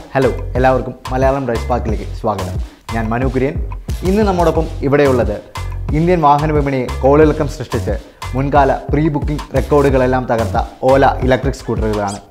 hello എല്ലാവർക്കും Malayalam rice പാർക്കിലേക്ക് സ്വാഗതം ഞാൻ മനു കുര്യൻ ഇന്ന് നമ്മോടൊപ്പം ഇവിടെയുള്ളത് ഇന്ത്യൻ വാഹന വിപണിയെ കോളിളക്കം സൃഷ്ടിച്ച് മുൻകാല പ്രീ ബുക്കിംഗ് റെക്കോർഡുകളെല്ലാം തകർത്ത ഓല ഇലക്ട്രിക് സ്കൂട്ടറുകളാണ്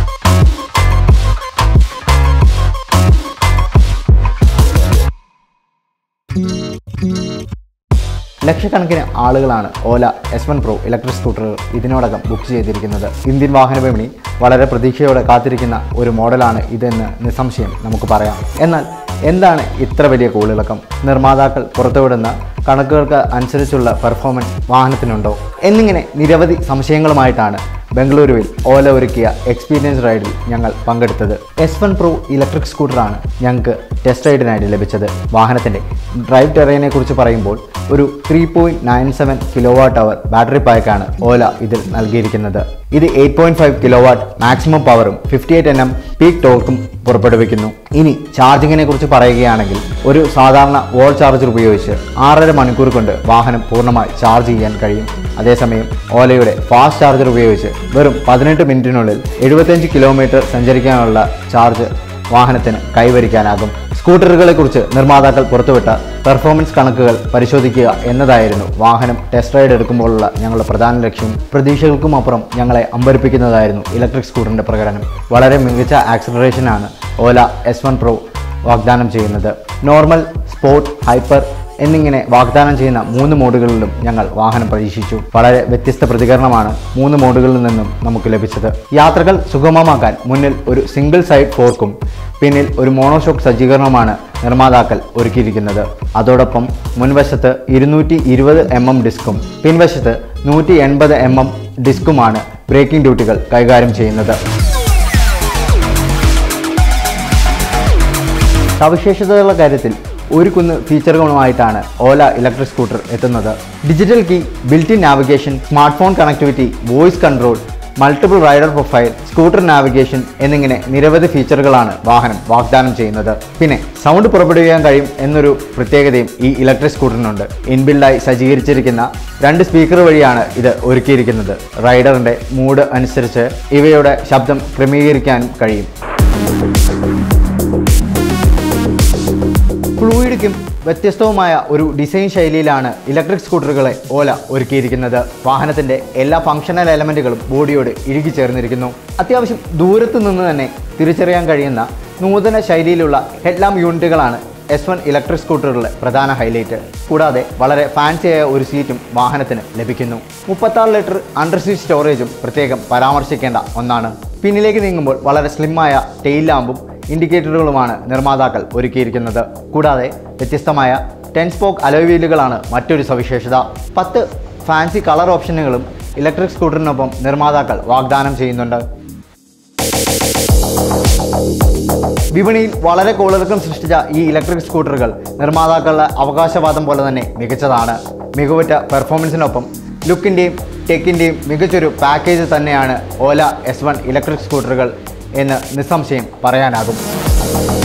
ലക്ഷക്കണക്കിന് ആളുകളാണ് Ola S one pro electric സ്കൂട്ടറുകൾ ഇതിനോടകം ബുക്ക് ചെയ്തിരിക്കുന്നത് ഇന്ത്യൻ വാഹന വിപണി വളരെ പ്രതീക്ഷയോടെ കാത്തിരിക്കുന്ന ഒരു മോഡലാണ് ഇതെന്ന് നിസ്സംശയം നമുക്ക് പറയാം എന്നാൽ എന്താണ് ഇത്ര വലിയ കൂളിളക്കം നിർമ്മാതാക്കൾ പുറത്തുവിടുന്ന കണക്കുകൾക്ക് അനുസരിച്ചുള്ള പെർഫോമൻസ് വാഹനത്തിനുണ്ടോ എന്നിങ്ങനെ നിരവധി സംശയങ്ങളുമായിട്ടാണ് ബംഗളൂരുവിൽ ഓല ഒരുക്കിയ എക്സ്പീരിയൻസ് റൈഡിൽ ഞങ്ങൾ പങ്കെടുത്തത് എസ് വൺ പ്രോ ഇലക്ട്രിക് സ്കൂട്ടറാണ് ഞങ്ങൾക്ക് ടെസ്റ്റ് റൈഡിനായിട്ട് ലഭിച്ചത് വാഹനത്തിൻ്റെ ഡ്രൈവ് ടെറൈനെ കുറിച്ച് പറയുമ്പോൾ ഒരു three point nine seven kilowatt hour battery പാക്കാണ് ഓല ഇതിൽ നൽകിയിരിക്കുന്നത് ഇത് eight point five kilowatt maximum പവറും fifty eight N M peak ടോർക്കും പുറപ്പെടുവിക്കുന്നു ഇനി ചാർജിങ്ങിനെ കുറിച്ച് പറയുകയാണെങ്കിൽ ഒരു സാധാരണ വോൾ ചാർജർ ഉപയോഗിച്ച് ആറര മണിക്കൂർ കൊണ്ട് വാഹനം പൂർണ്ണമായി ചാർജ് ചെയ്യാൻ കഴിയും അതേസമയം ഓലയുടെ ഫാസ്റ്റ് ചാർജർ ഉപയോഗിച്ച് വെറും പതിനെട്ട് മിനിറ്റിനുള്ളിൽ എഴുപത്തഞ്ച് കിലോമീറ്റർ സഞ്ചരിക്കാനുള്ള ചാർജ് വാഹനത്തിന് കൈവരിക്കാനാകും സ്കൂട്ടറുകളെക്കുറിച്ച് നിർമ്മാതാക്കൾ പുറത്തുവിട്ട പെർഫോമൻസ് കണക്കുകൾ പരിശോധിക്കുക എന്നതായിരുന്നു വാഹനം ടെസ്റ്റ് റൈഡ് എടുക്കുമ്പോഴുള്ള ഞങ്ങളുടെ പ്രധാന ലക്ഷ്യം പ്രതീക്ഷകൾക്കും അപ്പുറം ഞങ്ങളെ അമ്പരിപ്പിക്കുന്നതായിരുന്നു ഇലക്ട്രിക് സ്കൂട്ടറിൻ്റെ പ്രകടനം വളരെ മികച്ച ആക്സിലറേഷനാണ് ഓല എസ് വൺ പ്രോ വാഗ്ദാനം ചെയ്യുന്നത് നോർമൽ സ്പോർട്ട് ഹൈപ്പർ എന്നിങ്ങനെ വാഗ്ദാനം ചെയ്യുന്ന മൂന്ന് മോഡുകളിലും ഞങ്ങൾ വാഹനം പരീക്ഷിച്ചു വളരെ വ്യത്യസ്ത പ്രതികരണമാണ് മൂന്ന് മോഡുകളിൽ നിന്നും നമുക്ക് ലഭിച്ചത് യാത്രകൾ സുഗമമാക്കാൻ മുന്നിൽ ഒരു സിംഗിൾ സൈഡ് ഫോർക്കും പിന്നിൽ ഒരു മോണോഷോക്ക് സജ്ജീകരണവുമാണ് നിർമ്മാതാക്കൾ ഒരുക്കിയിരിക്കുന്നത് അതോടൊപ്പം മുൻവശത്ത് ഇരുന്നൂറ്റി ഇരുപത് എം എം ഡിസ്കും പിൻവശത്ത് നൂറ്റി എൺപത് എം എം ഡിസ്കുമാണ് ബ്രേക്കിംഗ് ഡ്യൂട്ടികൾ കൈകാര്യം ചെയ്യുന്നത് സവിശേഷതകളുടെ കാര്യത്തിൽ ഒരു കുന്ന് ഫീച്ചറുകളുമായിട്ടാണ് ഓല ഇലക്ട്രിക് സ്കൂട്ടർ എത്തുന്നത് digital key built in navigation smartphone connectivity voice control multiple rider profile scooter navigation എന്നിങ്ങനെ നിരവധി ഫീച്ചറുകളാണ് വാഹനം വാഗ്ദാനം ചെയ്യുന്നത് പിന്നെ സൗണ്ട് പുറപ്പെടുവിക്കാൻ കഴിയും എന്നൊരു പ്രത്യേകതയും ഈ ഇലക്ട്രിക് സ്കൂട്ടറിനുണ്ട് ഇൻബിൽഡായി സജ്ജീകരിച്ചിരിക്കുന്ന രണ്ട് സ്പീക്കർ വഴിയാണ് ഇത് ഒരുക്കിയിരിക്കുന്നത് റൈഡറിന്റെ മൂഡ് അനുസരിച്ച് ഇവയുടെ ശബ്ദം ക്രമീകരിക്കാനും കഴിയും ഫ്ലൂയിഡിക്കും വ്യത്യസ്തവുമായ ഒരു ഡിസൈൻ ശൈലിയിലാണ് ഇലക്ട്രിക് സ്കൂട്ടറുകളെ ഓല ഒരുക്കിയിരിക്കുന്നത് വാഹനത്തിന്റെ എല്ലാ ഫങ്ഷണൽ എലമെന്റുകളും ബോഡിയോട് ഇഴുകിച്ചേർന്നിരിക്കുന്നു അത്യാവശ്യം ദൂരത്തു നിന്ന് തന്നെ തിരിച്ചറിയാൻ കഴിയുന്ന നൂതന ശൈലിയിലുള്ള ഹെഡ്ലാം യൂണിറ്റുകളാണ് എസ് വൺ ഇലക്ട്രിക് സ്കൂട്ടറുകളുടെ പ്രധാന ഹൈലൈറ്റ് കൂടാതെ വളരെ ഫാൻസിയായ ഒരു സീറ്റും വാഹനത്തിന് ലഭിക്കുന്നു മുപ്പത്താറ് ലിറ്റർ അണ്ടർ സീറ്റ് സ്റ്റോറേജും പ്രത്യേകം പരാമർശിക്കേണ്ട ഒന്നാണ് പിന്നിലേക്ക് നീങ്ങുമ്പോൾ വളരെ സ്ലിമ്മായ ടെയിൽ ലാമ്പും ഇൻഡിക്കേറ്ററുകളുമാണ് നിർമ്മാതാക്കൾ ഒരുക്കിയിരിക്കുന്നത് കൂടാതെ വ്യത്യസ്തമായ ടെൻ സ്പോക്ക് അലോയ് വീലുകളാണ് മറ്റൊരു സവിശേഷത പത്ത് ഫാൻസി കളർ ഓപ്ഷനുകളും ഇലക്ട്രിക് സ്കൂട്ടറിനൊപ്പം നിർമ്മാതാക്കൾ വാഗ്ദാനം ചെയ്യുന്നുണ്ട് വിപണിയിൽ വളരെ കോളിളക്കം സൃഷ്ടിച്ച ഈ ഇലക്ട്രിക് സ്കൂട്ടറുകൾ നിർമ്മാതാക്കളുടെ അവകാശവാദം പോലെ തന്നെ മികച്ചതാണ് മികവുറ്റ പെർഫോമൻസിനൊപ്പം ലുക്കിൻ്റെയും ടെക്കിൻ്റെയും മികച്ചൊരു പാക്കേജ് തന്നെയാണ് ഓല എസ് വൺ ഇലക്ട്രിക് സ്കൂട്ടറുകൾ എന്ന് നിസ്സംശയം പറയാനാകും